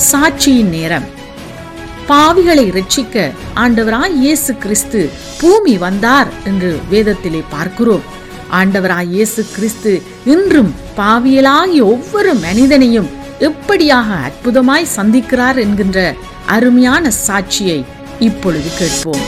சாட்சியின் நேரம் பாவிகளை ரட்சிக்க ஆண்டவராய் இயேசு கிறிஸ்து பூமி வந்தார் என்று வேதத்திலே பார்க்கிறோம் ஆண்டவராய் இயேசு கிறிஸ்து இன்றும் பாவியலாகிய ஒவ்வொரு மனிதனையும் எப்படியாக அற்புதமாய் சந்திக்கிறார் என்கின்ற அருமையான சாட்சியை இப்பொழுது கேட்போம்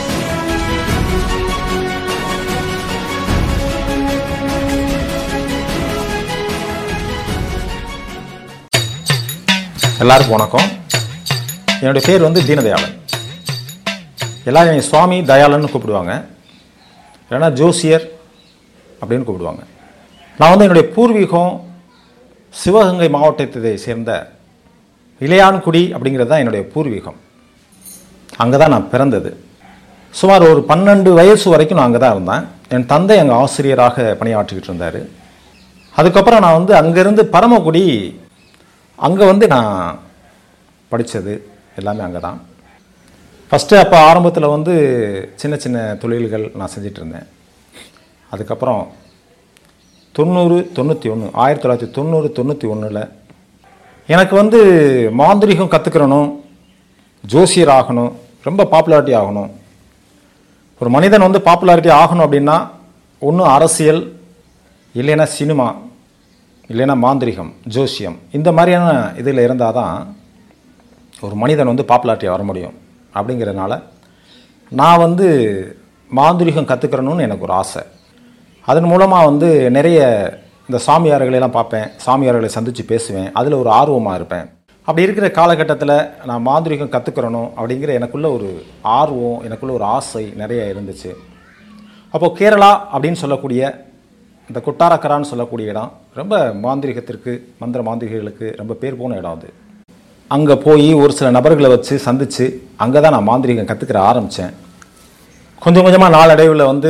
எல்லாருக்கும் வணக்கம் என்னுடைய பேர் வந்து தீனதயாளன் எல்லாரும் என்னை சுவாமி தயாளன்னு கூப்பிடுவாங்க இல்லைன்னா ஜோசியர் அப்படின்னு கூப்பிடுவாங்க நான் வந்து என்னுடைய பூர்வீகம் சிவகங்கை மாவட்டத்தை சேர்ந்த இளையான்குடி அப்படிங்கிறது தான் என்னுடைய பூர்வீகம் அங்கே தான் நான் பிறந்தது சுமார் ஒரு பன்னெண்டு வயசு வரைக்கும் நான் அங்கே தான் இருந்தேன் என் தந்தை அங்கே ஆசிரியராக பணியாற்றிக்கிட்டு இருந்தார் அதுக்கப்புறம் நான் வந்து அங்கேருந்து பரமக்குடி அங்கே வந்து நான் படித்தது எல்லாமே அங்கே தான் ஃபஸ்ட்டு அப்போ ஆரம்பத்தில் வந்து சின்ன சின்ன தொழில்கள் நான் செஞ்சிட்டு இருந்தேன் அதுக்கப்புறம் தொண்ணூறு தொண்ணூற்றி ஒன்று ஆயிரத்தி தொள்ளாயிரத்தி தொண்ணூறு தொண்ணூற்றி ஒன்றில் எனக்கு வந்து மாந்திரிகம் கற்றுக்கிறணும் ஜோசியர் ஆகணும் ரொம்ப பாப்புலாரிட்டி ஆகணும் ஒரு மனிதன் வந்து பாப்புலாரிட்டி ஆகணும் அப்படின்னா ஒன்று அரசியல் இல்லைன்னா சினிமா இல்லைன்னா மாந்திரிகம் ஜோசியம் இந்த மாதிரியான இதில் இருந்தால் தான் ஒரு மனிதன் வந்து பாப்புலாரிட்டி வர முடியும் அப்படிங்கிறதுனால நான் வந்து மாந்திரிகம் கற்றுக்கிறணும்னு எனக்கு ஒரு ஆசை அதன் மூலமாக வந்து நிறைய இந்த சாமியார்களை எல்லாம் பார்ப்பேன் சாமியார்களை சந்தித்து பேசுவேன் அதில் ஒரு ஆர்வமாக இருப்பேன் அப்படி இருக்கிற காலகட்டத்தில் நான் மாந்திரிகம் கற்றுக்கிறணும் அப்படிங்கிற எனக்குள்ள ஒரு ஆர்வம் எனக்குள்ள ஒரு ஆசை நிறைய இருந்துச்சு அப்போது கேரளா அப்படின்னு சொல்லக்கூடிய இந்த குட்டாரக்கரான்னு சொல்லக்கூடிய இடம் ரொம்ப மாந்திரிகத்திற்கு மந்திர மாந்திரிகளுக்கு ரொம்ப பேர் போன இடம் அது அங்கே போய் ஒரு சில நபர்களை வச்சு சந்தித்து அங்கே தான் நான் மாந்திரிகம் கற்றுக்கிற ஆரம்பித்தேன் கொஞ்சம் கொஞ்சமாக நாளடைவில் வந்து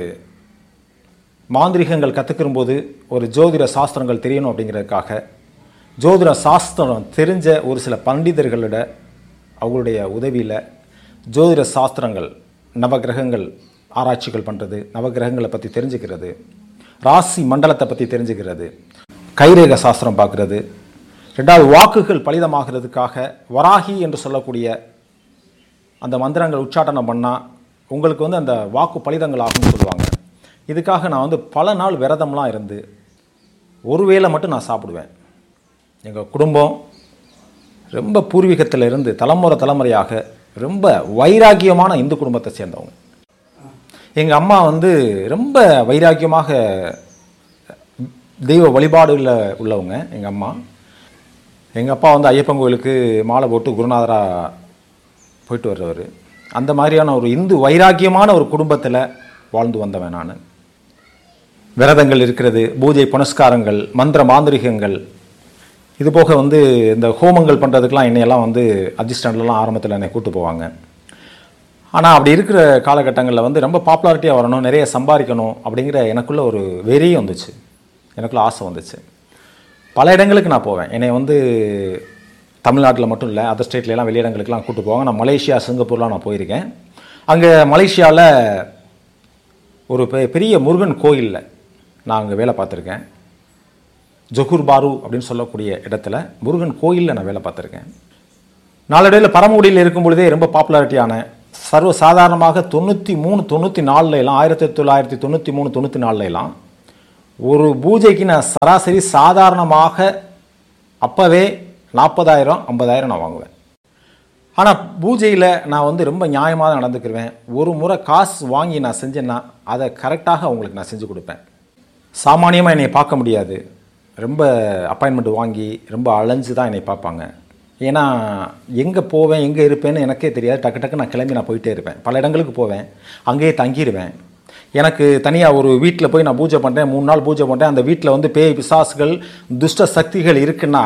மாந்திரிகங்கள் கற்றுக்கிறம்போது ஒரு ஜோதிட சாஸ்திரங்கள் தெரியணும் அப்படிங்கிறதுக்காக ஜோதிட சாஸ்திரம் தெரிஞ்ச ஒரு சில பண்டிதர்களிட அவங்களுடைய உதவியில் ஜோதிட சாஸ்திரங்கள் நவகிரகங்கள் ஆராய்ச்சிகள் பண்ணுறது நவகிரகங்களை பற்றி தெரிஞ்சுக்கிறது ராசி மண்டலத்தை பற்றி தெரிஞ்சுக்கிறது கைரேக சாஸ்திரம் பார்க்குறது ரெண்டாவது வாக்குகள் பலிதமாகிறதுக்காக வராகி என்று சொல்லக்கூடிய அந்த மந்திரங்கள் உச்சாட்டனம் பண்ணால் உங்களுக்கு வந்து அந்த வாக்கு பலிதங்கள் ஆகும்னு சொல்லுவாங்க இதுக்காக நான் வந்து பல நாள் விரதம்லாம் இருந்து ஒரு வேளை மட்டும் நான் சாப்பிடுவேன் எங்கள் குடும்பம் ரொம்ப பூர்வீகத்தில் இருந்து தலைமுறை தலைமுறையாக ரொம்ப வைராக்கியமான இந்து குடும்பத்தை சேர்ந்தவங்க எங்கள் அம்மா வந்து ரொம்ப வைராக்கியமாக தெய்வ வழிபாடுகளில் உள்ளவங்க எங்கள் அம்மா எங்கள் அப்பா வந்து ஐயப்பன் கோயிலுக்கு மாலை போட்டு குருநாதராக போயிட்டு வர்றவர் அந்த மாதிரியான ஒரு இந்து வைராக்கியமான ஒரு குடும்பத்தில் வாழ்ந்து வந்தவன் நான் விரதங்கள் இருக்கிறது பூஜை புனஸ்காரங்கள் மந்திர மாந்திரிகங்கள் இது போக வந்து இந்த ஹோமங்கள் பண்ணுறதுக்கெலாம் என்னையெல்லாம் வந்து அட்ஜஸ்டண்ட்லாம் ஆரம்பத்தில் என்னை கூட்டு போவாங்க ஆனால் அப்படி இருக்கிற காலகட்டங்களில் வந்து ரொம்ப பாப்புலாரிட்டியாக வரணும் நிறைய சம்பாதிக்கணும் அப்படிங்கிற எனக்குள்ள ஒரு வெறியும் வந்துச்சு எனக்குள்ள ஆசை வந்துச்சு பல இடங்களுக்கு நான் போவேன் என்னை வந்து தமிழ்நாட்டில் மட்டும் இல்லை அதர் ஸ்டேட்லலாம் வெளியிடங்களுக்கெல்லாம் கூட்டு போவாங்க நான் மலேசியா சிங்கப்பூர்லாம் நான் போயிருக்கேன் அங்கே மலேசியாவில் ஒரு பெ- பெரிய முருகன் கோயிலில் நான் அங்கே வேலை பார்த்துருக்கேன் ஜொஹூர் பாரு அப்படின்னு சொல்லக்கூடிய இடத்துல முருகன் கோயிலில் நான் வேலை பார்த்துருக்கேன் நாளடைவில் பரமக்குடியில் இருக்கும் பொழுதே ரொம்ப பாப்புலாரிட்டியான சர்வ சாதாரணமாக தொண்ணூற்றி மூணு தொண்ணூற்றி நாலுல எல்லாம் ஆயிரத்தி தொள்ளாயிரத்தி தொண்ணூற்றி மூணு தொண்ணூற்றி நாலுல எல்லாம் ஒரு பூஜைக்கு நான் சராசரி சாதாரணமாக அப்போவே நாற்பதாயிரம் ஐம்பதாயிரம் நான் வாங்குவேன் ஆனால் பூஜையில் நான் வந்து ரொம்ப நியாயமாக நடந்துக்கிருவேன் ஒரு முறை காசு வாங்கி நான் செஞ்சேன்னா அதை கரெக்டாக அவங்களுக்கு நான் செஞ்சு கொடுப்பேன் சாமானியமாக என்னை பார்க்க முடியாது ரொம்ப அப்பாயின்மெண்ட் வாங்கி ரொம்ப அலைஞ்சு தான் என்னை பார்ப்பாங்க ஏன்னா எங்கே போவேன் எங்கே இருப்பேன்னு எனக்கே தெரியாது டக்கு டக்கு நான் கிளம்பி நான் போயிட்டே இருப்பேன் பல இடங்களுக்கு போவேன் அங்கேயே தங்கிடுவேன் எனக்கு தனியாக ஒரு வீட்டில் போய் நான் பூஜை பண்ணுறேன் மூணு நாள் பூஜை பண்ணுறேன் அந்த வீட்டில் வந்து பேய் பிசாசுகள் துஷ்ட சக்திகள் இருக்குன்னா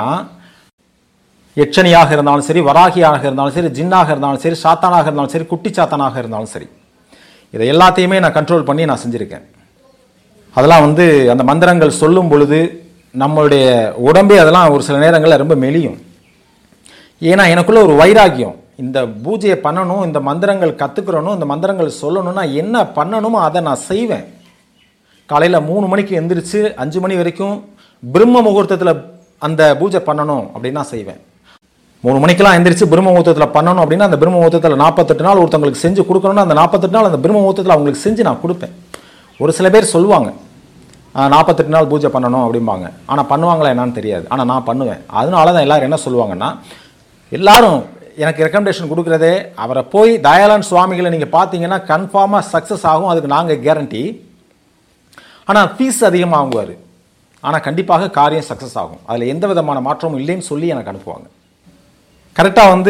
யட்சணியாக இருந்தாலும் சரி வராகியாக இருந்தாலும் சரி ஜின்னாக இருந்தாலும் சரி சாத்தானாக இருந்தாலும் சரி குட்டி சாத்தானாக இருந்தாலும் சரி இதை எல்லாத்தையுமே நான் கண்ட்ரோல் பண்ணி நான் செஞ்சுருக்கேன் அதெல்லாம் வந்து அந்த மந்திரங்கள் சொல்லும் பொழுது நம்மளுடைய உடம்பே அதெல்லாம் ஒரு சில நேரங்களில் ரொம்ப மெலியும் ஏன்னா எனக்குள்ள ஒரு வைராக்கியம் இந்த பூஜையை பண்ணணும் இந்த மந்திரங்கள் கற்றுக்கிறணும் இந்த மந்திரங்கள் சொல்லணும்னா என்ன பண்ணணுமோ அதை நான் செய்வேன் காலையில் மூணு மணிக்கு எந்திரிச்சு அஞ்சு மணி வரைக்கும் பிரம்ம முகூர்த்தத்தில் அந்த பூஜை பண்ணணும் அப்படின்னு நான் செய்வேன் மூணு மணிக்கெல்லாம் எந்திரிச்சு பிரம்ம முகூர்த்தத்தில் பண்ணணும் அப்படின்னா அந்த பிரம்ம முகூர்த்தத்தில் நாற்பத்தெட்டு நாள் ஒருத்தவங்களுக்கு செஞ்சு கொடுக்கணும்னா அந்த நாற்பத்தெட்டு நாள் அந்த பிரம்ம முகூர்த்தத்தில் அவங்களுக்கு செஞ்சு நான் கொடுப்பேன் ஒரு சில பேர் சொல்லுவாங்க நாற்பத்தெட்டு நாள் பூஜை பண்ணணும் அப்படிம்பாங்க ஆனால் பண்ணுவாங்களா என்னன்னு தெரியாது ஆனால் நான் பண்ணுவேன் அதனால தான் எல்லாரும் என்ன சொல்லுவாங்கன்னா எல்லாரும் எனக்கு ரெக்கமெண்டேஷன் கொடுக்குறதே அவரை போய் தயாளன் சுவாமிகளை நீங்கள் பார்த்தீங்கன்னா கன்ஃபார்மாக சக்ஸஸ் ஆகும் அதுக்கு நாங்கள் கேரண்டி ஆனால் ஃபீஸ் அதிகமாக வாங்குவார் ஆனால் கண்டிப்பாக காரியம் சக்ஸஸ் ஆகும் அதில் எந்த விதமான மாற்றமும் இல்லைன்னு சொல்லி எனக்கு அனுப்புவாங்க கரெக்டாக வந்து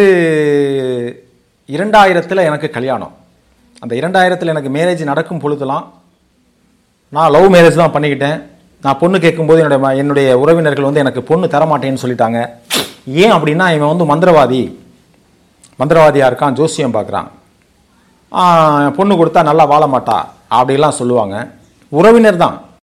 இரண்டாயிரத்தில் எனக்கு கல்யாணம் அந்த இரண்டாயிரத்தில் எனக்கு மேரேஜ் நடக்கும் பொழுதுலாம் நான் லவ் மேரேஜ் தான் பண்ணிக்கிட்டேன் நான் பொண்ணு கேட்கும்போது என்னுடைய ம- என்னுடைய உறவினர்கள் வந்து எனக்கு பொண்ணு தரமாட்டேன்னு சொல்லிட்டாங்க ஏன் அப்படின்னா இவன் வந்து மந்திரவாதி மந்திரவாதியாக இருக்கான் ஜோசியம் பார்க்குறான் பொண்ணு கொடுத்தா நல்லா வாழ மாட்டா அப்படிலாம் சொல்லுவாங்க உறவினர் தான்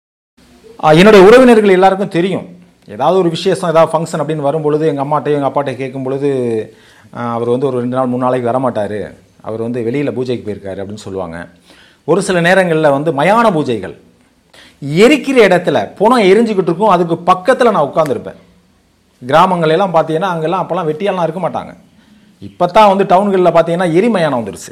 ஆ, என்னுடைய உறவினர்கள் எல்லாருக்கும் தெரியும் ஏதாவது ஒரு விசேஷம் ஏதாவது ஃபங்க்ஷன் அப்படின்னு வரும்பொழுது எங்கள் அம்மாட்டையும் எங்கள் அப்பாட்டையும் கேட்கும் பொழுது ஆ, அவர் வந்து ஒரு ரெண்டு நாள் மூணு நாளைக்கு வரமாட்டார் அவர் வந்து வெளியில் பூஜைக்கு போயிருக்காரு அப்படின்னு சொல்லுவாங்க ஒரு சில நேரங்களில் வந்து மயான பூஜைகள் எரிக்கிற இடத்துல புனம் எரிஞ்சுக்கிட்டு இருக்கும் அதுக்கு பக்கத்தில் நான் உட்காந்துருப்பேன் கிராமங்கள் எல்லாம் பார்த்தீங்கன்னா அங்கெல்லாம் அப்போல்லாம் வெட்டியாலாம் இருக்க மாட்டாங்க இப்போ தான் வந்து டவுன்களில் பார்த்தீங்கன்னா எரிமயானம் வந்துருச்சு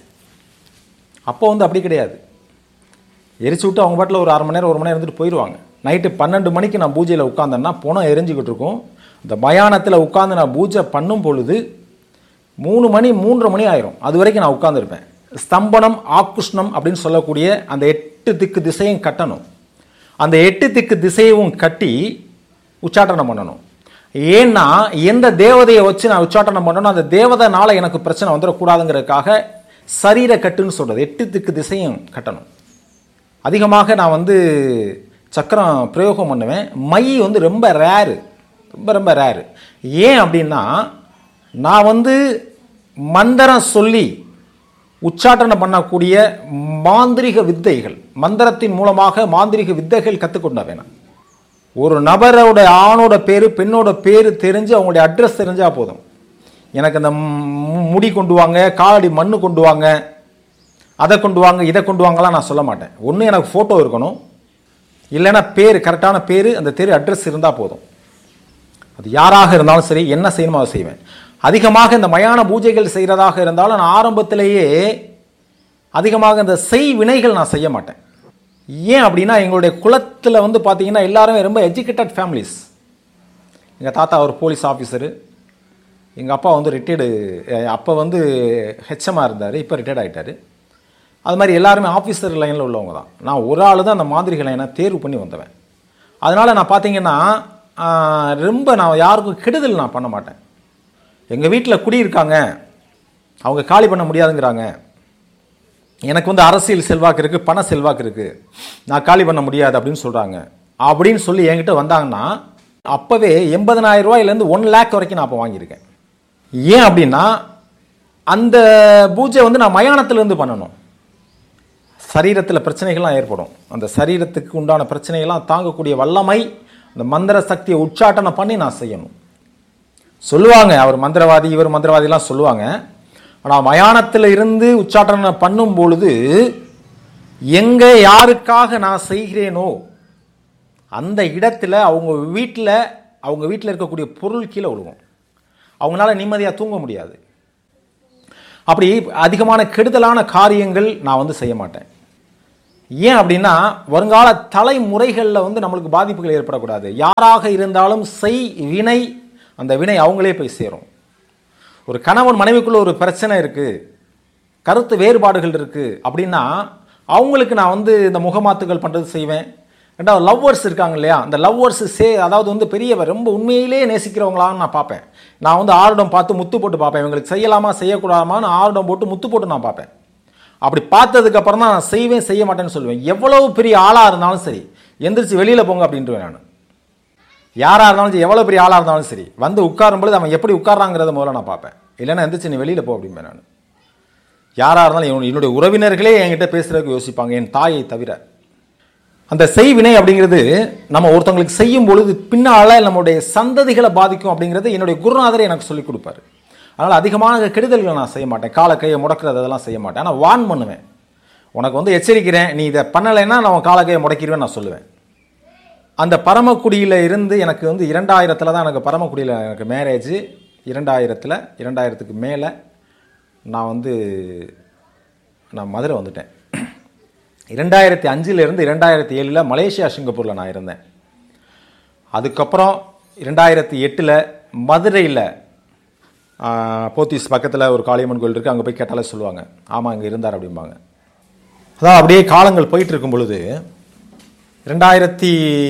அப்போ வந்து அப்படி கிடையாது எரிச்சு விட்டு அவங்க பாட்டில் ஒரு அரை மணி நேரம் ஒரு மணி நேரம் இருந்துட்டு போயிடுவாங்க நைட்டு பன்னெண்டு மணிக்கு நான் பூஜையில் உட்காந்தேன்னா புனம் எரிஞ்சுக்கிட்டு இருக்கும் இந்த மயானத்தில் உட்காந்து நான் பூஜை பண்ணும் பொழுது மூணு மணி மூன்றரை மணி ஆயிரும் அது வரைக்கும் நான் உட்காந்துருப்பேன் ஸ்தம்பனம் ஆக்குஷ்ணம் அப்படின்னு சொல்லக்கூடிய அந்த எட்டு திக்கு திசையும் கட்டணும் அந்த எட்டு திக்கு திசையவும் கட்டி உச்சாட்டனம் பண்ணணும் ஏன்னா எந்த தேவதையை வச்சு நான் உச்சாட்டனம் பண்ணணும் அந்த தேவதைனால எனக்கு பிரச்சனை வந்துடக்கூடாதுங்கிறதுக்காக சரீர கட்டுன்னு சொல்றது எட்டு திக்கு திசையும் கட்டணும் அதிகமாக நான் வந்து சக்கரம் பிரயோகம் பண்ணுவேன் மை வந்து ரொம்ப ரேரு ரொம்ப ரொம்ப ரேரு ஏன் அப்படின்னா நான் வந்து மந்திரம் சொல்லி உச்சாட்டனம் பண்ணக்கூடிய மாந்திரிக வித்தைகள் மந்திரத்தின் மூலமாக மாந்திரிக வித்தைகள் கற்றுக்கொண்டவன் நான் ஒரு நபரோட ஆணோட பேர் பெண்ணோட பேர் தெரிஞ்சு அவங்களுடைய அட்ரஸ் தெரிஞ்சா போதும் எனக்கு அந்த மு- முடி கொண்டு வாங்க காலடி மண்ணு கொண்டு வாங்க அதை கொண்டு வாங்க இதை கொண்டு வாங்கலாம் நான் சொல்ல மாட்டேன் ஒன்று எனக்கு ஃபோட்டோ இருக்கணும் இல்லைன்னா பேர் கரெக்டான பேர் அந்த தெரு அட்ரஸ் இருந்தால் போதும் அது யாராக இருந்தாலும் சரி என்ன செய்யணுமோ அதை செய்வேன் அதிகமாக இந்த மயான பூஜைகள் செய்கிறதாக இருந்தாலும் நான் ஆரம்பத்திலேயே அதிகமாக இந்த செய் வினைகள் நான் செய்ய மாட்டேன் ஏன் அப்படின்னா எங்களுடைய குலத்தில் வந்து பார்த்தீங்கன்னா எல்லாருமே ரொம்ப எஜுகேட்டட் ஃபேமிலிஸ் எங்கள் தாத்தா ஒரு போலீஸ் ஆஃபீஸரு எங்கள் அப்பா வந்து ரிட்டையர்டு அப்போ வந்து ஹெச்எம்மாக இருந்தார் இப்போ ரிட்டையர்ட் ஆகிட்டார் அது மாதிரி எல்லாருமே ஆஃபீஸர் லைனில் உள்ளவங்க தான் நான் ஒரு ஆள் தான் அந்த மாதிரிகளை நான் தேர்வு பண்ணி வந்தவன் அதனால் நான் பார்த்தீங்கன்னா ஆஹ், ரொம்ப நான் யாருக்கும் கெடுதல் நான் பண்ண மாட்டேன் எங்கள் வீட்டில் குடியிருக்காங்க அவங்க காலி பண்ண முடியாதுங்கிறாங்க எனக்கு வந்து அரசியல் செல்வாக்கு இருக்குது பண செல்வாக்கு இருக்குது நான் காலி பண்ண முடியாது அப்படின்னு சொல்கிறாங்க அப்படின்னு சொல்லி என்கிட்ட வந்தாங்கன்னா அப்போவே எண்பதனாயிரம் ரூபாயிலேருந்து ஒன் லேக் வரைக்கும் நான் அப்போ வாங்கியிருக்கேன் ஏன் அப்படின்னா அந்த பூஜை வந்து நான் மயானத்திலேருந்து பண்ணணும் சரீரத்தில் பிரச்சனைகள்லாம் ஏற்படும் அந்த சரீரத்துக்கு உண்டான பிரச்சனைகள்லாம் தாங்கக்கூடிய வல்லமை அந்த மந்திர சக்தியை உச்சாட்டனம் பண்ணி நான் செய்யணும் சொல்லுவாங்க அவர் மந்திரவாதி இவர் மந்திரவாதிலாம் சொல்லுவாங்க ஆனால் மயானத்தில் இருந்து உச்சாட்டனம் பண்ணும் பொழுது எங்கே யாருக்காக நான் செய்கிறேனோ அந்த இடத்துல அவங்க வீட்டில் அவங்க வீட்டில் இருக்கக்கூடிய பொருள் கீழே விழுகும் அவங்களால நிம்மதியாக தூங்க முடியாது அப்படி அதிகமான கெடுதலான காரியங்கள் நான் வந்து செய்ய மாட்டேன் ஏன் அப்படின்னா வருங்கால தலைமுறைகளில் வந்து நம்மளுக்கு பாதிப்புகள் ஏற்படக்கூடாது யாராக இருந்தாலும் செய் வினை அந்த வினை அவங்களே போய் சேரும் ஒரு கணவன் மனைவிக்குள்ள ஒரு பிரச்சனை இருக்கு கருத்து வேறுபாடுகள் இருக்கு அப்படின்னா அவங்களுக்கு நான் வந்து இந்த முகமாத்துகள் பண்றது செய்வேன் ரெண்டாவது லவ்வர்ஸ் இருக்காங்க இல்லையா அந்த லவ்வர்ஸ் சே அதாவது வந்து பெரிய ரொம்ப உண்மையிலேயே நேசிக்கிறவங்களான்னு நான் பார்ப்பேன் நான் வந்து ஆருடம் பார்த்து முத்து போட்டு பார்ப்பேன் இவங்களுக்கு செய்யலாமா செய்யக்கூடாமான்னு ஆருடம் போட்டு முத்து போட்டு நான் பார்ப்பேன் அப்படி பார்த்ததுக்கு அப்புறம் தான் நான் செய்வேன் செய்ய மாட்டேன்னு சொல்லுவேன் எவ்வளவு பெரிய ஆளாக இருந்தாலும் சரி எந்திரிச்சு வெளியில் போங்க அப்படின்ட்டுவேன் நான் யாராக இருந்தாலும் சரி எவ்வளோ பெரிய ஆளாக இருந்தாலும் சரி வந்து உட்காரும் பொழுது அவன் எப்படி உட்கார்றாங்கிறத முதல்ல நான் பார்ப்பேன் இல்லைன்னா எந்திரிச்சு நீ வெளியில் போ அப்படிம்பேன் நான் யாராக இருந்தாலும் என்னுடைய- என்னுடைய உறவினர்களே என்கிட்ட பேசுறதுக்கு யோசிப்பாங்க என் தாயை தவிர அந்த செய்வினை அப்படிங்கிறது நம்ம ஒருத்தவங்களுக்கு செய்யும் பொழுது பின்னால நம்மளுடைய சந்ததிகளை பாதிக்கும் அப்படிங்கிறது என்னுடைய குருநாதர் எனக்கு சொல்லிக் கொடுப்பாரு அதனால் அதிகமான கெடுதல்களை நான் செய்ய மாட்டேன் காலை கையை முடக்கிறது அதெல்லாம் செய்ய மாட்டேன் ஆனால் வான் பண்ணுவேன் உனக்கு வந்து எச்சரிக்கிறேன் நீ இதை பண்ணலைன்னா நான் உன் காலை கையை முடக்கிடுவேன் நான் சொல்லுவேன் அந்த பரமக்குடியில் இருந்து எனக்கு வந்து இரண்டாயிரத்தில் தான் எனக்கு பரமக்குடியில் எனக்கு மேரேஜ் இரண்டாயிரத்தில் இரண்டாயிரத்துக்கு மேலே நான் வந்து நான் மதுரை வந்துட்டேன் இரண்டாயிரத்தி அஞ்சிலிருந்து இரண்டாயிரத்தி ஏழில் மலேசியா சிங்கப்பூரில் நான் இருந்தேன் அதுக்கப்புறம் இரண்டாயிரத்தி எட்டில் மதுரையில் போத்தீஸ் பக்கத்தில் ஒரு காளியம்மன் கோயில் இருக்குது அங்கே போய் கேட்டாலே சொல்லுவாங்க ஆமாம் அங்கே இருந்தார் அப்படிம்பாங்க அதான் அப்படியே காலங்கள் போயிட்டு இருக்கும் பொழுது ரெண்டாயிரத்தி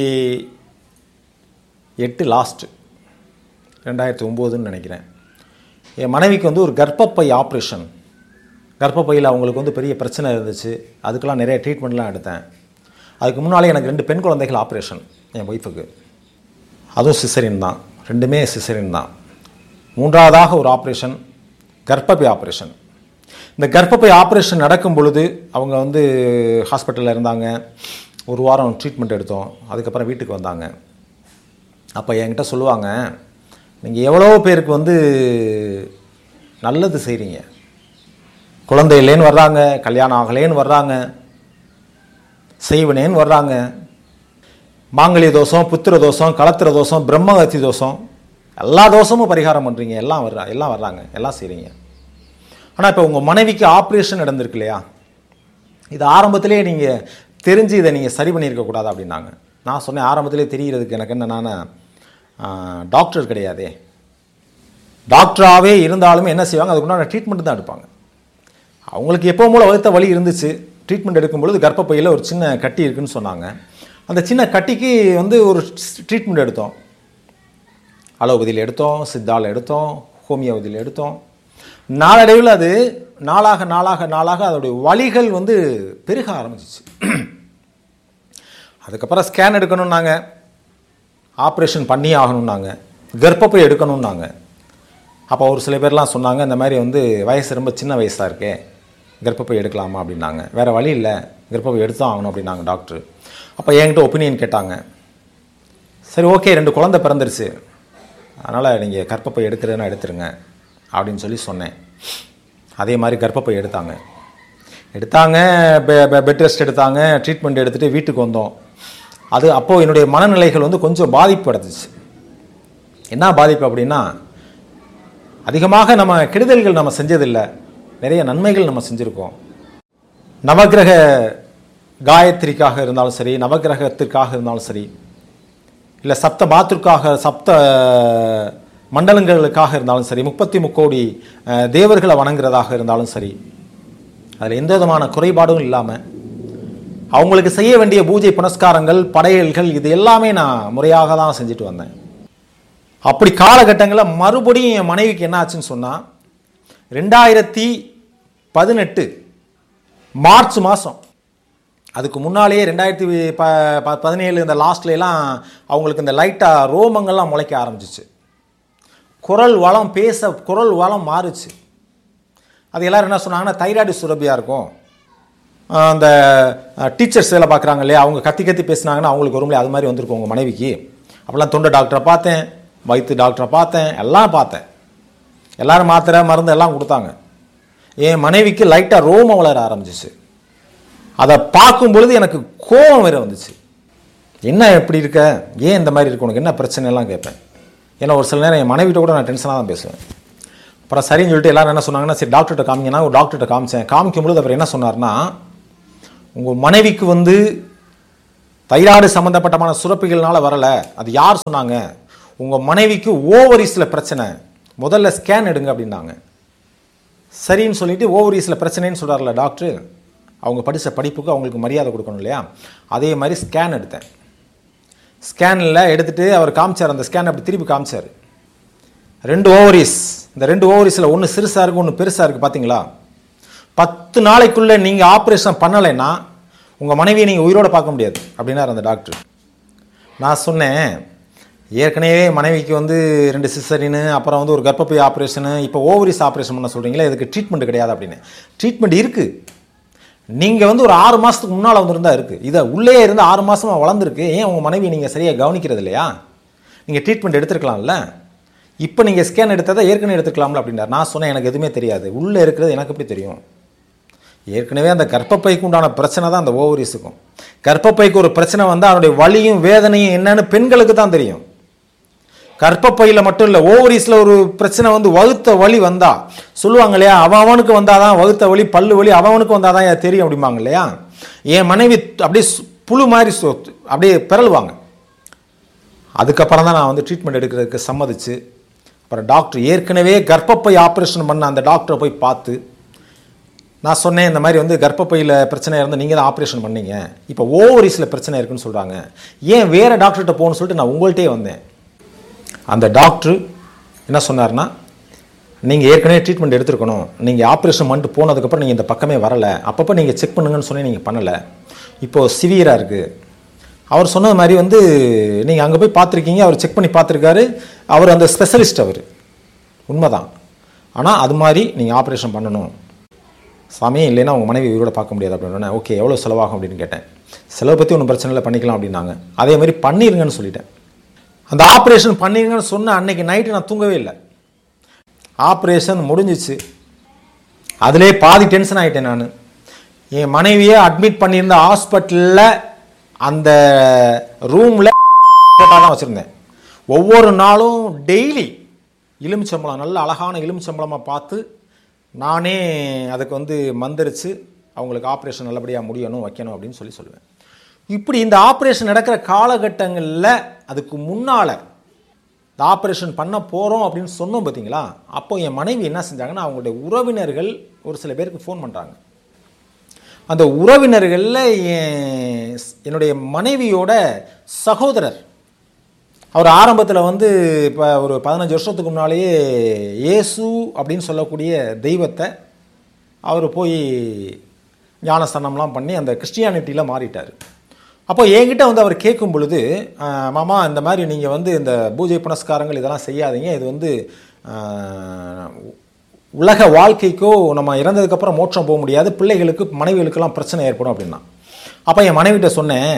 எட்டு லாஸ்ட்டு ரெண்டாயிரத்தி ஒம்போதுன்னு நினைக்கிறேன் என் மனைவிக்கு வந்து ஒரு கர்ப்பப்பை ஆப்ரேஷன் கர்ப்பப்பையில் அவங்களுக்கு வந்து பெரிய பிரச்சனை இருந்துச்சு அதுக்கெல்லாம் நிறைய ட்ரீட்மெண்ட்லாம் எடுத்தேன் அதுக்கு முன்னாலே எனக்கு ரெண்டு பெண் குழந்தைகள் ஆப்ரேஷன் என் ஒய்ஃபுக்கு அதுவும் சிசரின் தான் ரெண்டுமே சிசரின் தான் மூன்றாவதாக ஒரு ஆப்ரேஷன் கர்ப்பப்பை ஆப்ரேஷன் இந்த கர்ப்பப்பை ஆப்ரேஷன் நடக்கும் பொழுது அவங்க வந்து ஹாஸ்பிட்டலில் இருந்தாங்க ஒரு வாரம் ட்ரீட்மெண்ட் எடுத்தோம் அதுக்கப்புறம் வீட்டுக்கு வந்தாங்க அப்போ என்கிட்ட சொல்லுவாங்க நீங்கள் எவ்வளோ பேருக்கு வந்து நல்லது செய்கிறீங்க குழந்தை இல்லைன்னு வர்றாங்க கல்யாணம் ஆகலேன்னு வர்றாங்க செய்வனேன்னு வர்றாங்க மாங்கல்ய தோஷம் புத்திர தோஷம் கலத்திர தோஷம் பிரம்மகத்தி தோஷம் எல்லா தோஷமும் பரிகாரம் பண்ணுறீங்க எல்லாம் வர்றா எல்லாம் வர்றாங்க எல்லாம் செய்கிறீங்க ஆனால் இப்போ உங்கள் மனைவிக்கு ஆப்ரேஷன் நடந்திருக்கு இல்லையா இது ஆரம்பத்திலே நீங்கள் தெரிஞ்சு இதை நீங்கள் சரி பண்ணியிருக்க கூடாது அப்படின்னாங்க நான் சொன்னேன் ஆரம்பத்திலே தெரியறதுக்கு எனக்கு என்னன்னா டாக்டர் கிடையாதே டாக்டராகவே இருந்தாலுமே என்ன செய்வாங்க அதுக்குண்டான ட்ரீட்மெண்ட் தான் எடுப்பாங்க அவங்களுக்கு எப்போ மூலம் வகுத்த வலி இருந்துச்சு ட்ரீட்மெண்ட் எடுக்கும்பொழுது கர்ப்பப்பையில் ஒரு சின்ன கட்டி இருக்குன்னு சொன்னாங்க அந்த சின்ன கட்டிக்கு வந்து ஒரு ட்ரீட்மெண்ட் எடுத்தோம் அலோபதியில் எடுத்தோம் சித்தாவில் எடுத்தோம் ஹோமியோபதியில் எடுத்தோம் நாளடைவில் அது நாளாக நாளாக நாளாக அதோடைய வலிகள் வந்து பெருக ஆரம்பிச்சிச்சு அதுக்கப்புறம் ஸ்கேன் எடுக்கணும்னாங்க ஆப்ரேஷன் பண்ணி ஆகணும்னாங்க கர்ப்பப்பை எடுக்கணும்னாங்க அப்போ ஒரு சில பேர்லாம் சொன்னாங்க இந்த மாதிரி வந்து வயசு ரொம்ப சின்ன வயசாக இருக்கே கர்ப்பப்பை எடுக்கலாமா அப்படின்னாங்க வேறு வழி இல்லை கர்ப்பப்பை எடுத்தான் ஆகணும் அப்படின்னாங்க டாக்டர் அப்போ என்கிட்ட ஒப்பீனியன் கேட்டாங்க சரி ஓகே ரெண்டு குழந்தை பிறந்துருச்சு அதனால் நீங்கள் கர்ப்பப்பை எடுக்கிறதுனா எடுத்துருங்க அப்படின்னு சொல்லி சொன்னேன் அதே மாதிரி கர்ப்பப்பை எடுத்தாங்க எடுத்தாங்க பெட் ரெஸ்ட் எடுத்தாங்க ட்ரீட்மெண்ட் எடுத்துகிட்டு வீட்டுக்கு வந்தோம் அது அப்போது என்னுடைய மனநிலைகள் வந்து கொஞ்சம் பாதிப்பு அடைஞ்சிச்சு என்ன பாதிப்பு அப்படின்னா அதிகமாக நம்ம கெடுதல்கள் நம்ம செஞ்சதில்லை நிறைய நன்மைகள் நம்ம செஞ்சுருக்கோம் நவக்கிரக காயத்ரிக்காக இருந்தாலும் சரி நவக்கிரகத்திற்காக இருந்தாலும் சரி இல்லை சப்த மாத்திற்காக சப்த மண்டலங்களுக்காக இருந்தாலும் சரி முப்பத்தி முக்கோடி அஹ், தேவர்களை வணங்குறதாக இருந்தாலும் சரி அதில் எந்த விதமான குறைபாடும் இல்லாமல் அவங்களுக்கு செய்ய வேண்டிய பூஜை புனஸ்காரங்கள் படையல்கள் இது எல்லாமே நான் முறையாக தான் செஞ்சுட்டு வந்தேன் அப்படி காலகட்டங்களில் மறுபடியும் என் மனைவிக்கு என்ன ஆச்சுன்னு சொன்னால் ரெண்டாயிரத்தி பதினெட்டு மார்ச் மாதம் அதுக்கு முன்னாலேயே ரெண்டாயிரத்தி ப ப- பதினேழு இந்த லாஸ்ட்ல எல்லாம் அவங்களுக்கு இந்த லைட்டாக ரோமங்கள்லாம் முளைக்க ஆரம்பிச்சிச்சு குரல் வளம் பேச குரல் வளம் மாறுச்சு அது எல்லாரும் என்ன சொன்னாங்கன்னா தைராய்டு சுரபியாக இருக்கும் ஆஹ் அந்த டீச்சர்ஸ் வேலை பார்க்குறாங்க இல்லையா அவங்க கத்தி கத்தி பேசுனாங்கன்னா அவங்களுக்கு வரும்லையே அது மாதிரி வந்திருக்கும் உங்கள் மனைவிக்கு அப்போல்லாம் தொண்டை டாக்டரை பார்த்தேன் வயிற்று டாக்டரை பார்த்தேன் எல்லாம் பார்த்தேன் எல்லாரும் மாத்திரை மருந்து எல்லாம் கொடுத்தாங்க என் மனைவிக்கு லைட்டாக ரோமம் வளர ஆரம்பிச்சிச்சு அதை பார்க்கும் பொழுது எனக்கு கோபம் வேற வந்துச்சு என்ன எப்படி இருக்க ஏன் இந்த மாதிரி இருக்கு உனக்கு என்ன பிரச்சனை எல்லாம் கேட்பேன் ஏன்னா ஒரு சில நேரம் என் மனைவிட்ட கூட நான் டென்ஷனாக தான் பேசுவேன் அப்புறம் சரின்னு சொல்லிட்டு எல்லாரும் என்ன சொன்னாங்கன்னா சரி டாக்டர்கிட்ட காமிங்கன்னா ஒரு டாக்டர்கிட்ட காமிச்சேன் காமிக்கும் பொழுது அவர் என்ன சொன்னார்னா உங்கள் மனைவிக்கு வந்து தைராய்டு சம்மந்தப்பட்டமான சுரப்பிகள்னால வரலை அது யார் சொன்னாங்க உங்கள் மனைவிக்கு ஓவரிஸில் பிரச்சனை முதல்ல ஸ்கேன் எடுங்க அப்படின்னாங்க சரின்னு சொல்லிட்டு ஓவரிஸில் பிரச்சனைன்னு சொல்கிறார்ல டாக்டர் அவங்க படித்த படிப்புக்கு அவங்களுக்கு மரியாதை கொடுக்கணும் இல்லையா அதே மாதிரி ஸ்கேன் எடுத்தேன் ஸ்கேனில் எடுத்துட்டு அவர் காமிச்சார் அந்த ஸ்கேன் அப்படி திருப்பி காமிச்சார் ரெண்டு ஓவரிஸ் இந்த ரெண்டு ஓவரிஸில் ஒன்று சிறுசாக இருக்குது ஒன்று பெருசாக இருக்குது பார்த்தீங்களா பத்து நாளைக்குள்ளே நீங்கள் ஆப்ரேஷன் பண்ணலைன்னா உங்கள் மனைவியை நீங்கள் உயிரோட பார்க்க முடியாது அப்படின்னார் அந்த டாக்டர் நான் சொன்னேன் ஏற்கனவே மனைவிக்கு வந்து ரெண்டு சிசரின்னு அப்புறம் வந்து ஒரு கர்ப்பப்பை ஆப்ரேஷனு இப்போ ஓவரிஸ் ஆப்ரேஷன் பண்ண சொல்கிறீங்களா இதுக்கு ட்ரீட்மெண்ட் கிடையாது அப்படின்னு ட்ரீட்மெண்ட் இருக்குது நீங்கள் வந்து ஒரு ஆறு மாதத்துக்கு முன்னால் வந்திருந்தா இருக்குது இதை உள்ளே இருந்து ஆறு மாதமாக வளர்ந்துருக்கு ஏன் உங்கள் மனைவி நீங்கள் சரியாக கவனிக்கிறது இல்லையா நீங்கள் ட்ரீட்மெண்ட் எடுத்துருக்கலாம்ல இப்போ நீங்கள் ஸ்கேன் எடுத்ததை ஏற்கனவே எடுத்துக்கலாம்ல அப்படின்னார் நான் சொன்னேன் எனக்கு எதுவுமே தெரியாது உள்ளே இருக்கிறது எனக்கு எப்படி தெரியும் ஏற்கனவே அந்த கர்ப்பப்பைக்கு உண்டான பிரச்சனை தான் அந்த ஓவரிஸுக்கும் கர்ப்பப்பைக்கு ஒரு பிரச்சனை வந்தால் அதனுடைய வலியும் வேதனையும் என்னன்னு பெண்களுக்கு தான் தெரியும் கர்ப்பப்பையில் மட்டும் இல்லை ஓவரிஸில் ஒரு பிரச்சனை வந்து வகுத்த வலி வந்தா சொல்லுவாங்க இல்லையா அவன் அவனுக்கு வந்தாதான் வகுத்த வலி பல்லு வலி அவனுக்கு வந்தாதான் எனக்கு தெரியும் அப்படிம்பாங்க இல்லையா என் மனைவி அப்படியே சு- புழு மாதிரி சு- அப்படியே பிறழுவாங்க அதுக்கப்புறம் தான் நான் வந்து ட்ரீட்மெண்ட் எடுக்கிறதுக்கு சம்மதிச்சு அப்புறம் டாக்டர் ஏற்கனவே கர்ப்பப்பை ஆப்ரேஷன் பண்ண அந்த டாக்டரை போய் பார்த்து நான் சொன்னேன் இந்த மாதிரி வந்து கர்ப்பப்பையில் பிரச்சனை இருந்து நீங்கள் தான் ஆப்ரேஷன் பண்ணீங்க இப்போ ஓவரிஸில் பிரச்சனை இருக்குன்னு சொல்கிறாங்க ஏன் வேறு டாக்டர்கிட்ட போகணும்னு சொல்லிட்டு நான் உங்கள்கிட்டயே வந்தேன் அந்த டாக்டர் என்ன சொன்னார்னா நீங்கள் ஏற்கனவே ட்ரீட்மெண்ட் எடுத்துருக்கணும் நீங்கள் ஆப்ரேஷன் பண்ணிட்டு போனதுக்கப்புறம் நீங்கள் இந்த பக்கமே வரலை அப்பப்போ நீங்கள் செக் பண்ணுங்கன்னு சொன்னி நீங்கள் பண்ணலை இப்போது சிவியராக இருக்குது அவர் சொன்னது மாதிரி வந்து நீங்கள் அங்கே போய் பார்த்துருக்கீங்க அவர் செக் பண்ணி பார்த்துருக்காரு அவர் அந்த ஸ்பெஷலிஸ்ட் அவர் உண்மைதான் ஆனால் அது மாதிரி நீங்கள் ஆப்ரேஷன் பண்ணணும் சாமி இல்லைன்னா உங்கள் மனைவி உயிரோட பார்க்க முடியாது அப்படின்னு ஓகே எவ்வளோ செலவாகும் அப்படின்னு கேட்டேன் செலவை பற்றி ஒன்றும் பிரச்சனை இல்லை பண்ணிக்கலாம் அப்படின்னாங்க அதே மாதிரி பண்ணிருங்கன்னு சொல்லிட்டேன் அந்த ஆப்ரேஷன் பண்ணிருங்கன்னு சொன்ன அன்னைக்கு நைட்டு நான் தூங்கவே இல்லை ஆப்ரேஷன் முடிஞ்சிச்சு அதிலே பாதி டென்ஷன் ஆகிட்டேன் நான் என் மனைவியை அட்மிட் பண்ணியிருந்த ஹாஸ்பிட்டலில் அந்த ரூமில் தான் வச்சுருந்தேன் ஒவ்வொரு நாளும் டெய்லி எலுமிச்சம்பழம் நல்ல அழகான எலுமிச்சம்பழமாக பார்த்து நானே அதுக்கு வந்து மந்திரிச்சு அவங்களுக்கு ஆப்ரேஷன் நல்லபடியாக முடியணும் வைக்கணும் அப்படின்னு சொல்லி சொல்லுவேன் இப்படி இந்த ஆப்ரேஷன் நடக்கிற காலகட்டங்களில் அதுக்கு முன்னால் இந்த ஆப்ரேஷன் பண்ண போகிறோம் அப்படின்னு சொன்னோம் பார்த்தீங்களா அப்போ என் மனைவி என்ன செஞ்சாங்கன்னா அவங்களுடைய உறவினர்கள் ஒரு சில பேருக்கு ஃபோன் பண்ணுறாங்க அந்த உறவினர்களில் என் என்னுடைய மனைவியோட சகோதரர் அவர் ஆரம்பத்தில் வந்து இப்போ ஒரு பதினஞ்சு வருஷத்துக்கு முன்னாலேயே இயேசு அப்படின்னு சொல்லக்கூடிய தெய்வத்தை அவர் போய் ஞானஸ்தானம்லாம் பண்ணி அந்த கிறிஸ்டியானிட்டியில் மாறிட்டார் அப்போ என்கிட்ட வந்து அவர் கேட்கும் பொழுது "ஆஹ், மாமா இந்த மாதிரி நீங்கள் வந்து இந்த பூஜை புனஸ்காரங்கள் இதெல்லாம் செய்யாதீங்க இது வந்து ஆஹ், உலக வாழ்க்கைக்கோ நம்ம இறந்ததுக்கப்புறம் மோட்சம் போக முடியாது பிள்ளைகளுக்கு மனைவிகளுக்கெல்லாம் பிரச்சனை ஏற்படும் அப்படின்னா அப்போ என் மனைவிட்ட சொன்னேன்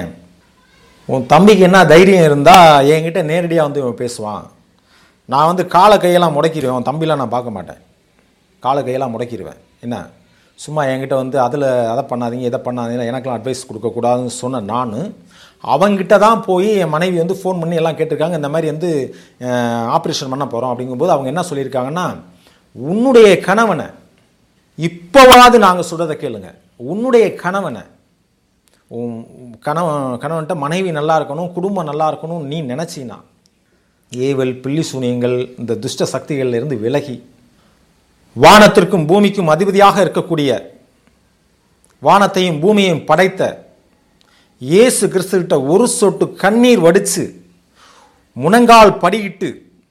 உன் தம்பிக்கு என்ன தைரியம் இருந்தால் என்கிட்ட நேரடியாக வந்து இவன் பேசுவான் நான் வந்து காலை கையெல்லாம் முடக்கிடுவேன் உன் தம்பிலாம் நான் பார்க்க மாட்டேன் காலை கையெல்லாம் முடக்கிடுவேன் என்ன சும்மா என்கிட்ட வந்து அதில் அதை பண்ணாதீங்க இதை பண்ணாதீங்க எனக்கெல்லாம் அட்வைஸ் கொடுக்கக்கூடாதுன்னு சொன்ன நான் அவங்கிட்ட தான் போய் என் மனைவி வந்து ஃபோன் பண்ணி எல்லாம் கேட்டிருக்காங்க இந்த மாதிரி வந்து ஆப்ரேஷன் பண்ண போகிறோம் அப்படிங்கும்போது அவங்க என்ன சொல்லியிருக்காங்கன்னா உன்னுடைய கணவனை இப்போவாது நாங்கள் சொல்கிறத கேளுங்க உன்னுடைய கணவனை உன் கணவன் கணவன்கிட்ட மனைவி நல்லா இருக்கணும் குடும்பம் நல்லா இருக்கணும் நீ நினச்சினா ஏவல் பில்லி சூனியங்கள் இந்த துஷ்ட சக்திகள்ல இருந்து விலகி வானத்திற்கும் பூமிக்கும் அதிபதியாக இருக்கக்கூடிய வானத்தையும் பூமியையும் படைத்த இயேசு கிறிஸ்துகிட்ட ஒரு சொட்டு கண்ணீர் வடித்து முனங்கால் படியிட்டு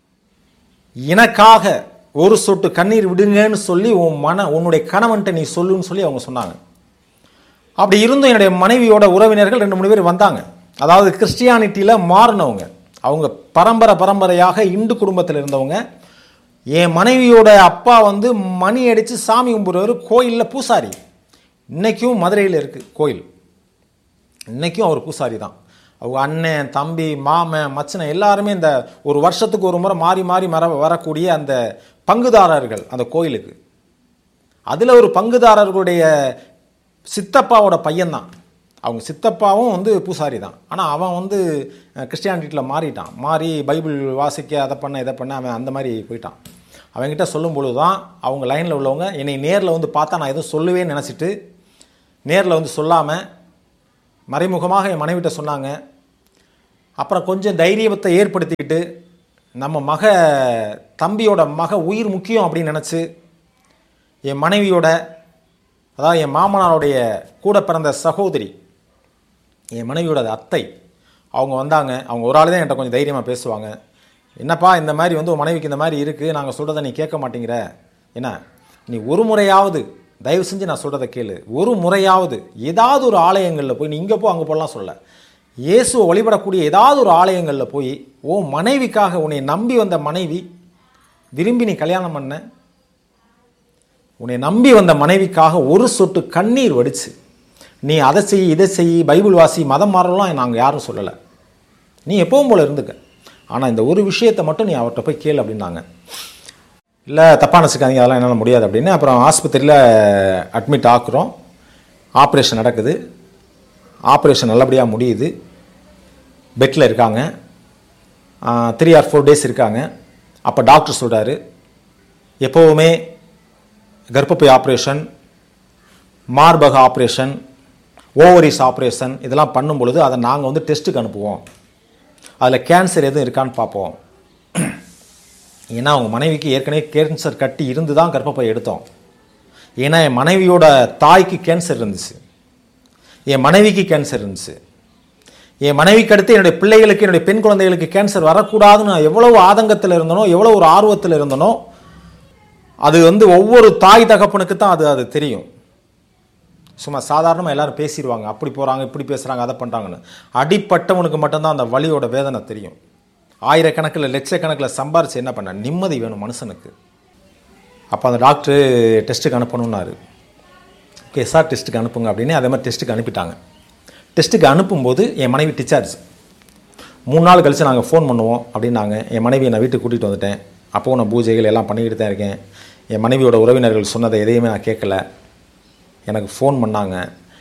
எனக்காக ஒரு சொட்டு கண்ணீர் விடுங்கன்னு சொல்லி உன் மன உன்னுடைய கணவன்கிட்ட நீ சொல்லுன்னு சொல்லி அவங்க சொன்னாங்க அப்படி இருந்தும் என்னுடைய மனைவியோட உறவினர்கள் ரெண்டு மூணு பேர் வந்தாங்க அதாவது கிறிஸ்டியானிட்டியில் மாறினவங்க அவங்க பரம்பரை பரம்பரையாக இந்து குடும்பத்தில் இருந்தவங்க என் மனைவியோட அப்பா வந்து மணி அடித்து சாமி கும்பிட்றவர் கோயிலில் பூசாரி இன்னைக்கும் மதுரையில் இருக்குது கோயில் இன்னைக்கும் அவர் பூசாரி தான் அவங்க அண்ணன் தம்பி மாமன் மச்சனை எல்லாருமே இந்த ஒரு வருஷத்துக்கு ஒரு முறை மாறி மாறி மர வரக்கூடிய அந்த பங்குதாரர்கள் அந்த கோயிலுக்கு அதில் ஒரு பங்குதாரர்களுடைய சித்தப்பாவோட பையன்தான் அவங்க சித்தப்பாவும் வந்து பூசாரி தான் ஆனால் அவன் வந்து கிறிஸ்டியானிட்டியில் மாறிட்டான் மாறி பைபிள் வாசிக்க அதை பண்ண இதை பண்ண அவன் அந்த மாதிரி போயிட்டான் அவன்கிட்ட சொல்லும் பொழுது தான் அவங்க லைனில் உள்ளவங்க என்னை நேரில் வந்து பார்த்தா நான் எதுவும் சொல்லுவேன்னு நினச்சிட்டு நேரில் வந்து சொல்லாமல் மறைமுகமாக என் மனைவிட்ட சொன்னாங்க அப்புறம் கொஞ்சம் தைரியத்தை ஏற்படுத்திக்கிட்டு நம்ம மக தம்பியோட மக உயிர் முக்கியம் அப்படின்னு நினச்சி என் மனைவியோட அதாவது என் மாமனாருடைய கூட பிறந்த சகோதரி என் மனைவியோட அத்தை அவங்க வந்தாங்க அவங்க ஒரு ஆள் தான் என்கிட்ட கொஞ்சம் தைரியமாக பேசுவாங்க என்னப்பா இந்த மாதிரி வந்து உன் மனைவிக்கு இந்த மாதிரி இருக்குது நாங்கள் சொல்கிறத நீ கேட்க மாட்டேங்கிற என்ன நீ ஒரு முறையாவது தயவு செஞ்சு நான் சொல்கிறத கேளு ஒரு முறையாவது ஏதாவது ஒரு ஆலயங்களில் போய் நீ இங்கே போ அங்கே போகலாம் சொல்ல இயேசுவை வழிபடக்கூடிய ஏதாவது ஒரு ஆலயங்களில் போய் ஓ மனைவிக்காக உன்னை நம்பி வந்த மனைவி விரும்பி நீ கல்யாணம் பண்ண உன்னை நம்பி வந்த மனைவிக்காக ஒரு சொட்டு கண்ணீர் வடிச்சு நீ அதை செய் இதை செய் பைபிள் வாசி மதம் மாறலாம் நாங்கள் யாரும் சொல்லலை நீ எப்பவும் போல இருந்துக்க ஆனால் இந்த ஒரு விஷயத்தை மட்டும் நீ அவர்கிட்ட போய் கேளு அப்படின்னாங்க இல்லை தப்பாக நினச்சிக்காதீங்க அதெல்லாம் என்னால் முடியாது அப்படின்னு அப்புறம் ஆஸ்பத்திரியில் அட்மிட் ஆக்குறோம் ஆப்ரேஷன் நடக்குது ஆப்ரேஷன் நல்லபடியாக முடியுது பெட்டில் இருக்காங்க த்ரீ ஆர் ஃபோர் டேஸ் இருக்காங்க அப்போ டாக்டர் சொல்கிறாரு எப்போவுமே கர்ப்பப்பை ஆப்ரேஷன் மார்பக ஆப்ரேஷன் ஓவரிஸ் ஆப்ரேஷன் இதெல்லாம் பண்ணும் பொழுது அதை நாங்கள் வந்து டெஸ்ட்டுக்கு அனுப்புவோம் அதில் கேன்சர் எதுவும் இருக்கான்னு பார்ப்போம் ஏன்னா அவங்க மனைவிக்கு ஏற்கனவே கேன்சர் கட்டி இருந்து தான் கர்ப்பப்பை எடுத்தோம் ஏன்னா என் மனைவியோட தாய்க்கு கேன்சர் இருந்துச்சு என் மனைவிக்கு கேன்சர் இருந்துச்சு என் மனைவிக்கு அடுத்து என்னுடைய பிள்ளைகளுக்கு என்னுடைய பெண் குழந்தைகளுக்கு கேன்சர் வரக்கூடாதுன்னு நான் எவ்வளவு ஆதங்கத்தில் இருந்தனோ எவ்வளோ ஒரு ஆர்வத்தில் இருந்தனோ அது வந்து ஒவ்வொரு தாய் தகப்பனுக்கு தான் அது அது தெரியும் சும்மா சாதாரணமாக எல்லாரும் பேசிடுவாங்க அப்படி போகிறாங்க இப்படி பேசுகிறாங்க அதை பண்ணுறாங்கன்னு அடிப்பட்டவனுக்கு மட்டும்தான் அந்த வலியோட வேதனை தெரியும் ஆயிரக்கணக்கில் லட்சக்கணக்கில் சம்பாரிச்சு என்ன பண்ண நிம்மதி வேணும் மனுஷனுக்கு அப்போ அந்த டாக்டரு டெஸ்ட்டுக்கு அனுப்பணுன்னாரு ஓகே சார் டெஸ்ட்டுக்கு அனுப்புங்க அப்படின்னு அதே மாதிரி டெஸ்ட்டுக்கு அனுப்பிட்டாங்க டெஸ்ட்டுக்கு அனுப்பும்போது என் மனைவி டிச்சார்ஜ் மூணு நாள் கழித்து நாங்கள் ஃபோன் பண்ணுவோம் அப்படின்னாங்க என் மனைவியை நான் வீட்டுக்கு கூட்டிகிட்டு வந்துட்டேன் அப்போவும் நான் பூஜைகள் எல்லாம் பண்ணிக்கிட்டு தான் இருக்கேன் என் மனைவியோட உறவினர்கள் சொன்னதை எதையுமே நான் கேட்கல எனக்கு ஃபோன் பண்ணாங்க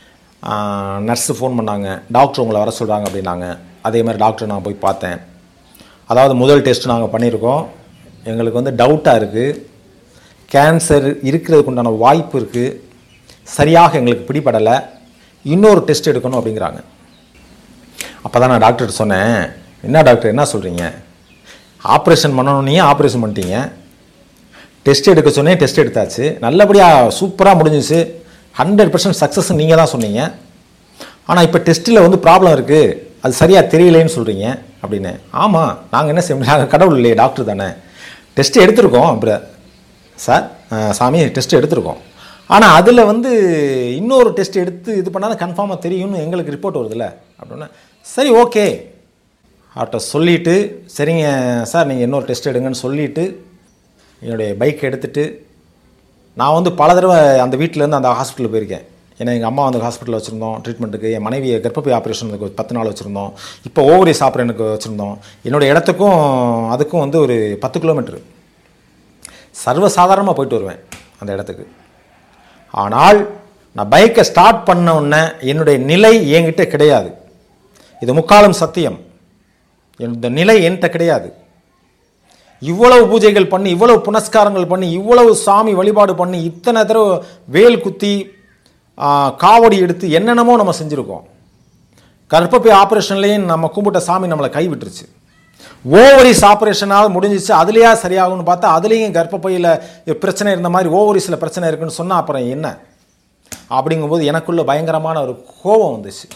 நர்ஸு ஃபோன் பண்ணாங்க டாக்டர் உங்களை வர சொல்கிறாங்க அப்படின்னாங்க அதே மாதிரி டாக்டர் நான் போய் பார்த்தேன் அதாவது முதல் டெஸ்ட் நாங்கள் பண்ணியிருக்கோம் எங்களுக்கு வந்து டவுட்டாக இருக்குது கேன்சர் இருக்கிறதுக்கு உண்டான வாய்ப்பு இருக்குது சரியாக எங்களுக்கு பிடிபடலை இன்னொரு டெஸ்ட் எடுக்கணும் அப்படிங்கிறாங்க அப்போ தான் நான் டாக்டர்கிட்ட சொன்னேன் என்ன டாக்டர் என்ன சொல்கிறீங்க ஆப்ரேஷன் பண்ணணுன்னே ஆப்ரேஷன் பண்ணிட்டீங்க டெஸ்ட் எடுக்க சொன்னேன் டெஸ்ட் எடுத்தாச்சு நல்லபடியாக சூப்பராக முடிஞ்சிச்சு ஹண்ட்ரட் பர்சன்ட் சக்ஸஸ் நீங்கள் தான் சொன்னீங்க ஆனால் இப்போ டெஸ்ட்டில் வந்து ப்ராப்ளம் இருக்குது அது சரியாக தெரியலேன்னு சொல்கிறீங்க அப்படின்னு ஆமாம் நாங்கள் என்ன செய்ய முடியும் கடவுள் இல்லையே டாக்டர் தானே டெஸ்ட் எடுத்திருக்கோம் அப்புறம் சார் அஹ், சாமி டெஸ்ட் எடுத்திருக்கோம் ஆனால் அதில் வந்து இன்னொரு டெஸ்ட் எடுத்து இது பண்ணால் கன்ஃபார்மாக தெரியும்னு எங்களுக்கு ரிப்போர்ட் வருதுல்ல அப்படின்னா சரி ஓகே அவர்கிட்ட சொல்லிவிட்டு சரிங்க சார் நீங்கள் இன்னொரு டெஸ்ட் எடுங்கன்னு சொல்லிவிட்டு என்னுடைய பைக் எடுத்துட்டு நான் வந்து பல தடவை அந்த வீட்டிலேருந்து அந்த ஹாஸ்பிட்டல் போயிருக்கேன் ஏன்னா எங்கள் அம்மா வந்து ஹாஸ்பிட்டலில் வச்சுருந்தோம் ட்ரீட்மெண்ட்டுக்கு என் மனைவியை கர்ப்பப்பை ஆப்ரேஷனுக்கு ஒரு பத்து நாள் வச்சுருந்தோம் இப்போ ஓவரிஸ் ஆப்ரேஷனுக்கு வச்சுருந்தோம் என்னோடய இடத்துக்கும் அதுக்கும் வந்து ஒரு பத்து கிலோமீட்டரு சர்வசாதாரணமாக போயிட்டு வருவேன் அந்த இடத்துக்கு ஆனால் நான் பைக்கை ஸ்டார்ட் பண்ண உடனே என்னுடைய நிலை என்கிட்ட கிடையாது இது முக்காலம் சத்தியம் இந்த நிலை என்கிட்ட கிடையாது இவ்வளவு பூஜைகள் பண்ணி இவ்வளவு புனஸ்காரங்கள் பண்ணி இவ்வளவு சாமி வழிபாடு பண்ணி இத்தனை தடவை வேல் குத்தி ஆ, காவடி எடுத்து என்னென்னமோ நம்ம செஞ்சுருக்கோம் கர்ப்பப்பை ஆப்ரேஷன்லேயும் நம்ம கும்பிட்ட சாமி நம்மளை கைவிட்டுருச்சு ஓவரிஸ் ஆப்ரேஷனாக முடிஞ்சிச்சு அதுலேயா சரியாகும்னு பார்த்தா அதுலேயும் கர்ப்பப்பையில் பிரச்சனை இருந்த மாதிரி ஓவரிஸில் பிரச்சனை இருக்குன்னு சொன்னால் அப்புறம் என்ன அப்படிங்கும்போது எனக்குள்ள பயங்கரமான ஒரு கோபம் வந்துச்சு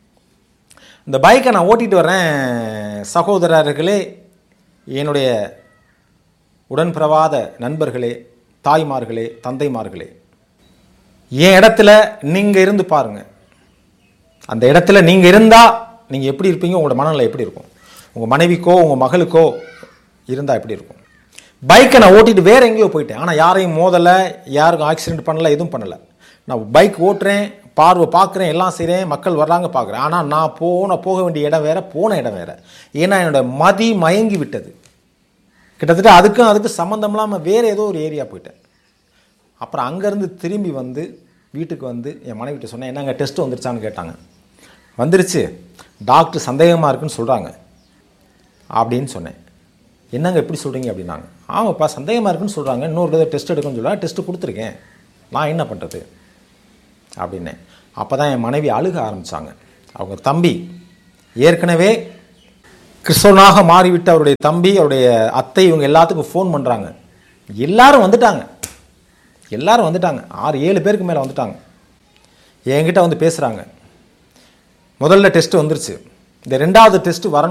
இந்த பைக்கை நான் ஓட்டிட்டு வரேன் சகோதரர்களே என்னுடைய உடன்பிறவாத நண்பர்களே தாய்மார்களே தந்தைமார்களே என் இடத்துல நீங்கள் இருந்து பாருங்க அந்த இடத்துல நீங்கள் இருந்தால் நீங்கள் எப்படி இருப்பீங்க உங்களோட மனநிலை எப்படி இருக்கும் உங்கள் மனைவிக்கோ உங்கள் மகளுக்கோ இருந்தால் எப்படி இருக்கும் பைக்கை நான் ஓட்டிட்டு வேற எங்கேயோ போயிட்டேன் ஆனால் யாரையும் மோதலை யாருக்கும் ஆக்சிடென்ட் பண்ணல எதுவும் பண்ணலை நான் பைக் ஓட்டுறேன் பார்வை பார்க்குறேன் எல்லாம் செய்கிறேன் மக்கள் வர்றாங்க பார்க்குறேன் ஆனால் நான் போன போக வேண்டிய இடம் வேற போன இடம் வேற ஏன்னா என்னோட மதி மயங்கி விட்டது கிட்டத்தட்ட அதுக்கும் அதுக்கு சம்மந்தம் இல்லாமல் வேறு ஏதோ ஒரு ஏரியா போயிட்டேன் அப்புறம் அங்கேருந்து திரும்பி வந்து வீட்டுக்கு வந்து என் மனைவிட்ட சொன்னேன் என்னங்க டெஸ்ட் வந்துருச்சான்னு கேட்டாங்க வந்துருச்சு டாக்டர் சந்தேகமாக இருக்குன்னு சொல்கிறாங்க அப்படின்னு சொன்னேன் என்னங்க எப்படி சொல்கிறீங்க அப்படின்னாங்க ஆமாப்பா சந்தேகமாக இருக்குன்னு சொல்கிறாங்க இன்னொரு தடவை டெஸ்ட் எடுக்கணும்னு சொல்ல டெஸ்ட்டு கொடுத்துருக்கேன் நான் என்ன பண்ணுறது அப்படின்னேன் அப்போ தான் என் மனைவி அழுக ஆரம்பித்தாங்க அவங்க தம்பி ஏற்கனவே கிறிஸ்தவனாக மாறிவிட்ட அவருடைய தம்பி அவருடைய அத்தை இவங்க எல்லாத்துக்கும் ஃபோன் பண்ணுறாங்க எல்லாரும் வந்துட்டாங்க எல்லாரும் வந்துட்டாங்க ஆறு ஏழு பேருக்கு மேலே வந்துட்டாங்க என்கிட்ட வந்து பேசுகிறாங்க முதல்ல டெஸ்ட் வந்துருச்சு இந்த ரெண்டாவது டெஸ்ட் வரணும்